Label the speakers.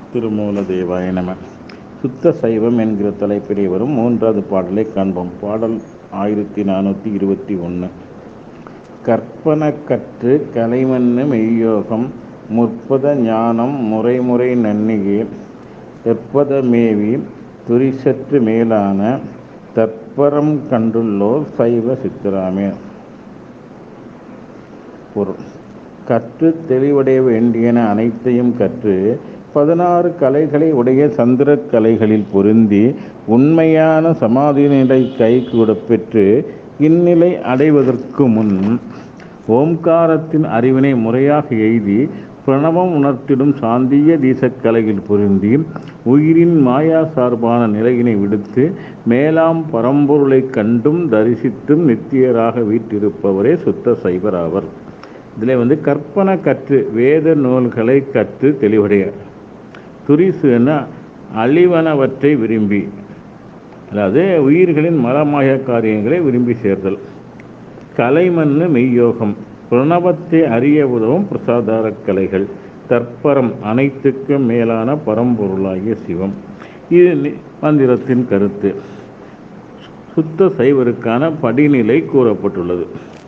Speaker 1: திருமூல தேவாய நம சுத்த சைவம் என்கிற தலைப்பிலே வரும் மூன்றாவது பாடலை காண்போம் பாடல் ஆயிரத்தி நானூற்றி இருபத்தி ஒன்று கற்பன கற்று கலைமன்னு மெய்யோகம் முற்பத ஞானம் முறைமுறை நன்னிகே தெற்பத மேவி துரிசற்று மேலான தற்பரம் கண்டுள்ளோர் சைவ சித்தராமே பொருள் கற்று தெளிவடைய வேண்டியன அனைத்தையும் கற்று பதினாறு கலைகளை உடைய சந்திர கலைகளில் பொருந்தி உண்மையான சமாதி நிலை கைகூட பெற்று இந்நிலை அடைவதற்கு முன் ஓம்காரத்தின் அறிவினை முறையாக எய்தி பிரணவம் உணர்த்திடும் சாந்திய தீசக்கலையில் பொருந்தி உயிரின் மாயா சார்பான நிலையினை விடுத்து மேலாம் பரம்பொருளை கண்டும் தரிசித்தும் நித்தியராக வீட்டிருப்பவரே சுத்த சைவராவர் இதில் வந்து கற்பனை கற்று வேத நூல்களை கற்று தெளிவடைய துரிசுன்னா அழிவனவற்றை விரும்பி அதாவது உயிர்களின் மலமாய காரியங்களை விரும்பி சேர்தல் கலைமன்னு மெய்யோகம் பிரணவத்தை அறிய உதவும் பிரசாதார கலைகள் தற்பரம் அனைத்துக்கும் மேலான பரம்பொருளாகிய சிவம் இது நி- மந்திரத்தின் கருத்து சுத்த சைவருக்கான படிநிலை கூறப்பட்டுள்ளது